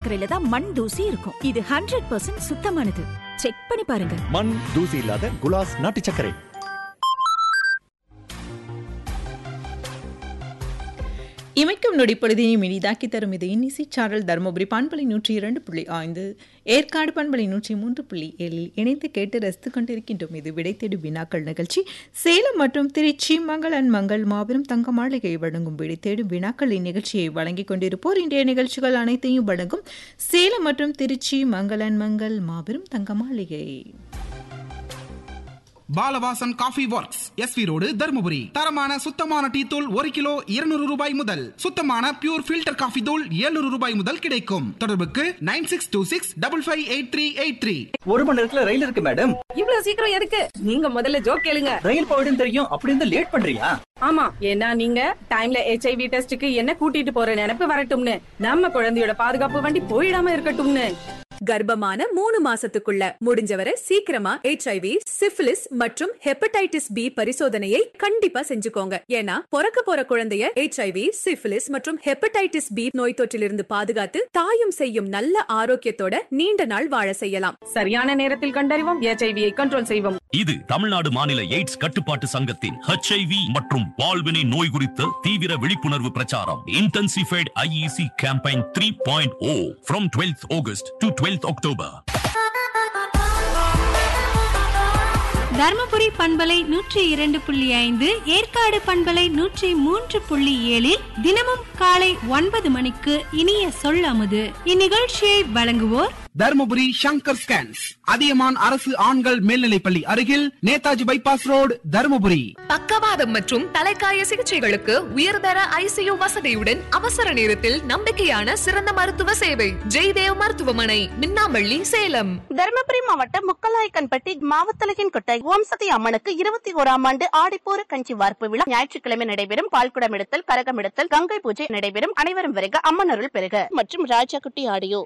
சர்க்கரையில தான் மண் தூசி இருக்கும் இது ஹண்ட்ரட் பர்சன்ட் சுத்தமானது செக் பண்ணி பாருங்க மண் தூசி இல்லாத குலாஸ் நாட்டு சர்க்கரை இமைக்கும் நொடிப்பொழுதினையும் இனிதாக்கி தரும் இது இன்னிசை சாரல் தருமபுரி பண்பலை நூற்றி இரண்டு புள்ளி ஐந்து ஏற்காடு பண்பலை நூற்றி மூன்று புள்ளி ஏழில் இணைந்து கேட்டு ரசித்துக் கொண்டிருக்கின்றோம் இது விடை தேடும் வினாக்கள் நிகழ்ச்சி சேலம் மற்றும் திருச்சி மங்களன் மங்கள் மாபெரும் தங்க மாளிகை வழங்கும் விடை தேடும் வினாக்கள் இந்நிகழ்ச்சியை வழங்கிக் கொண்டிருப்போர் இன்றைய நிகழ்ச்சிகள் அனைத்தையும் வழங்கும் சேலம் மற்றும் திருச்சி மங்களன் மங்கள் மாபெரும் தங்க மாளிகை Balavasan coffee works SV road Dharmapuri தரமான சுத்தமான டீ தூள் ஒரு கிலோ இருநூறு ரூபாய் முதல் சுத்தமான பியூர் ஃபில்டர் காஃபி தூள் 700 ரூபாய் முதல் கிடைக்கும் தொடர்புக்கு nine six two six double five eight three eight three ஒரு மணி நேரத்துல ரயில் இருக்கு மேடம் இவ்வளவு சீக்கிரம் எதுக்கு நீங்க முதல்ல ஜோக் கேளுங்க ரயில் போயிடும் தெரியும் அப்படி இருந்தா லேட் பண்றியா ஆமா ஏன்னா நீங்க டைம்ல ஹெச்ஐவி டெஸ்டுக்கு என்ன கூட்டிட்டு போற நினைப்பு வரட்டும்னு நம்ம குழந்தையோட பாதுகாப்பு வண்டி போயிடாம இருக்கட்டும்னு கர்ப்பமான மூணு மாசத்துக்குள்ள முடிஞ்சவரை சீக்கிரமா ஹெச்ஐவி சிஃபிலிஸ் மற்றும் ஹெப்படைட்டிஸ் பி பரிசோதனையை கண்டிப்பா செஞ்சுக்கோங்க ஏன்னா பிறக்க போற குழந்தைய ஹெச்ஐவி சிஃபிலிஸ் மற்றும் ஹெப்படைட்டிஸ் பி நோய் தொற்றிலிருந்து பாதுகாத்து தாயும் செய்யும் நல்ல ஆரோக்கியத்தோட நீண்ட நாள் வாழ செய்யலாம் சரியான நேரத்தில் கண்டறிவோம் ஹெச்ஐவியை கண்ட்ரோல் செய்வோம் இது தமிழ்நாடு மாநில எய்ட்ஸ் கட்டுப்பாட்டு சங்கத்தின் ஹெச்ஐவி மற்றும் பால்வினை நோய் குறித்த தீவிர விழிப்புணர்வு பிரச்சாரம் intensified IEC campaign three point O from twelfth August to twelfth October Dharmapuri பண்பலை நூற்றி இரண்டு புள்ளி ஐந்து ஏற்காடு பண்பலை நூற்றி மூன்று புள்ளி ஏழில் தினமும் காலை ஒன்பது மணிக்கு இனிய சொல்லமுது இந்நிகழ்ச்சியை வழங்குவோர் தருமபுரி சங்கர் ஸ்கேன்ஸ் அதியமான் அரசு ஆண்கள் மேல்நிலைப்பள்ளி அருகில் நேதாஜி பைபாஸ் ரோடு தருமபுரி பக்கவாதம் மற்றும் தலைக்காய சிகிச்சைகளுக்கு உயர்தர ஐசியு வசதியுடன் அவசர நேரத்தில் நம்பிக்கையான சிறந்த மருத்துவ சேவை ஜெய்தேவ் மருத்துவமனை மின்னாம்பள்ளி சேலம் தருமபுரி மாவட்டம் முக்கலாயக்கன்பட்டி மாவத்தலகின் கொட்டை ஓம் சதி அம்மனுக்கு இருபத்தி ஓராம் ஆண்டு ஆடிப்பூர கஞ்சி வார்ப்பு விழா ஞாயிற்றுக்கிழமை நடைபெறும் பால்குடம் எடுத்தல் கரகம் எடுத்தல் கங்கை பூஜை நடைபெறும் அனைவரும் வருக அம்மன் அருள் பெறுக மற்றும் ராஜாக்குட்டி ஆடியோ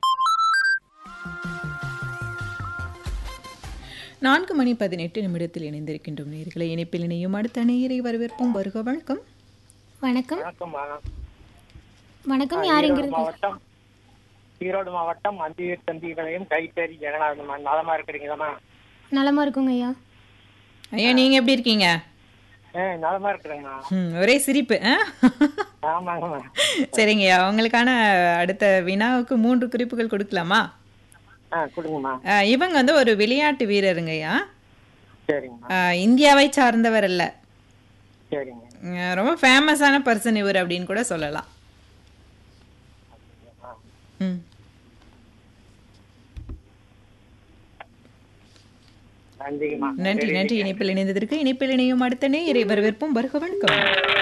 நான்கு மணி பதினெட்டு நிமிடத்தில் இணைந்திருக்கின்றோம் நேர்களை இணைப்பில் இணையும் அடுத்த நேயரை வரவேற்போம் வருக வணக்கம் வணக்கம் வணக்கம் யாருங்கிறது மாவட்டம் ஈரோடு மாவட்டம் அந்தியூர் தம்பிகளையும் கைத்தறி ஜெகநாதன் நலமா இருக்கிறீங்களா நலமா இருக்குங்க ஐயா ஐயா நீங்க எப்படி இருக்கீங்க ஏ நலமா இருக்கிறேங்கண்ணா ம், ஒரே சிரிப்பு ஆ? ஆமாங்கம்மா சரிங்கய்யா உங்களுக்கான அடுத்த வினாவுக்கு மூன்று குறிப்புகள் கொடுக்கலாமா ஆ கொடுங்கம்மா ஆ, இவங்க வந்து ஒரு விளையாட்டு வீரருங்கய்யா சரிங்கம்மா ஆ, இந்தியாவை சார்ந்தவர் அல்ல சரிங்க ஆ, ரொம்ப ஃபேமஸான பர்சன் இவர் அப்படின்னு கூட சொல்லலாம் ம் நன்றிங்கம்மா நன்றி நன்றி இணைப்பில் இணைந்ததற்கு இணைப்பில் இணையும் அடுத்த நேயரை வரவேற்போம் வருக வணக்கம்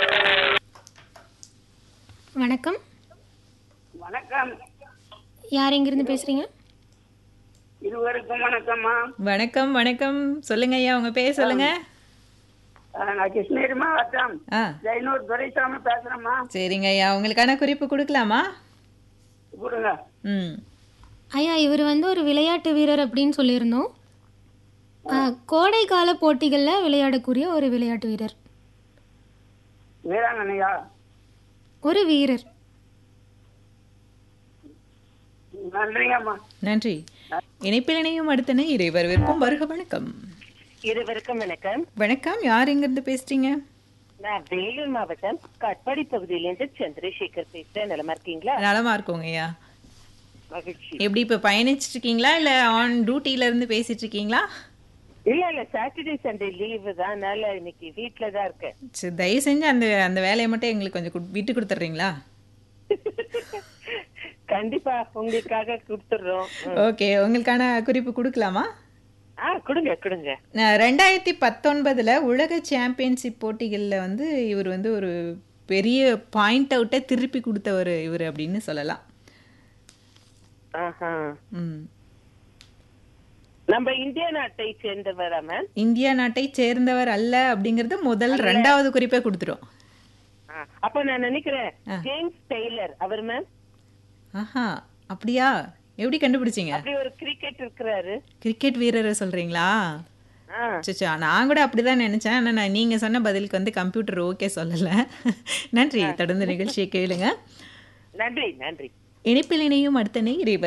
வணக்கம் வணக்கம் யார் எங்கிருந்து பேசுறீங்க இருவருக்கும் வணக்கம்மா வணக்கம் வணக்கம் சொல்லுங்க ஐயா உங்க பேர் சொல்லுங்க நான் கிருஷ்ணகிரி மாவட்டம் ஆ ஜெயனூர் துரைசாமி பேசுறேம்மா சரிங்க ஐயா உங்களுக்கான குறிப்பு கொடுக்கலாமா கொடுங்க ம் ஐயா இவர் வந்து ஒரு விளையாட்டு வீரர் அப்படின்னு சொல்லியிருந்தோம் ஆ, கோடை கால போட்டிகளில் விளையாடக்கூடிய ஒரு விளையாட்டு வீரர் வீராங்கனையா ஒரு வீரர் நன்றிங்கம்மா நன்றி இணைப்பில் இணையும் அடுத்த நேயரை வரவேற்போம் வருக வணக்கம் இருவருக்கும் வணக்கம் வணக்கம் யார் எங்கிருந்து பேசுறீங்க நான் வேலூர் மாவட்டம் கட்பாடி பகுதியிலிருந்து சந்திரசேகர் பேசுறேன் நலமா இருக்கீங்களா நலமா இருக்கோங்க ஐயா மகிழ்ச்சி எப்படி இப்ப பயணிச்சிட்டு இருக்கீங்களா இல்ல ஆன் டியூட்டில இருந்து பேசிட்டு இருக்கீங்களா இல்ல இல்ல சாட்டர்டே சண்டே லீவு தான் அதனால இன்னைக்கு வீட்ல தான் இருக்கேன் சரி தயவு செஞ்சு அந்த அந்த வேலையை மட்டும் எங்களுக்கு கொஞ்சம் கு- விட்டு கொடுத்துட்றீங்களா கண்டிப்பா உங்களுக்காக கொடுத்துடுறோம் ம். ஓகே உங்களுக்கான குறிப்பு கொடுக்கலாமா ஆ கொடுங்க கொடுங்க நான் ரெண்டாயிரத்தி பத்தொன்பதுல உலக சாம்பியன்ஷிப் போட்டிகளில் வந்து இவர் வந்து ஒரு பெரிய பாயிண்ட் அவுட்டை திருப்பி கொடுத்தவர் இவர் அப்படின்னு சொல்லலாம் ஆஹா. ம் நம்ம இந்திய நாட்டை சேர்ந்தவரா மேம் இந்தியா நாட்டை சேர்ந்தவர் அல்ல அப்படிங்கிறது முதல் ரெண்டாவது குறிப்பே கொடுத்துரும் ஆ, அப்ப நான் நினைக்கிறேன் ஜேம்ஸ் டெய்லர் அவர் மேம் ஆஹா அப்படியா எப்படி கண்டுபிடிச்சீங்க அப்படி ஒரு கிரிக்கெட் இருக்கிறாரு கிரிக்கெட் வீரரை சொல்றீங்களா ஆ. சச்சா நான் கூட அப்படிதான் நினைச்சேன் ஆனா நான் நீங்க சொன்ன பதிலுக்கு வந்து கம்ப்யூட்டர் ஓகே சொல்லல நன்றி தொடர்ந்து நிகழ்ச்சியை கேளுங்க நன்றி நன்றி இணைப்பில் இணையும் அடுத்த நேயரை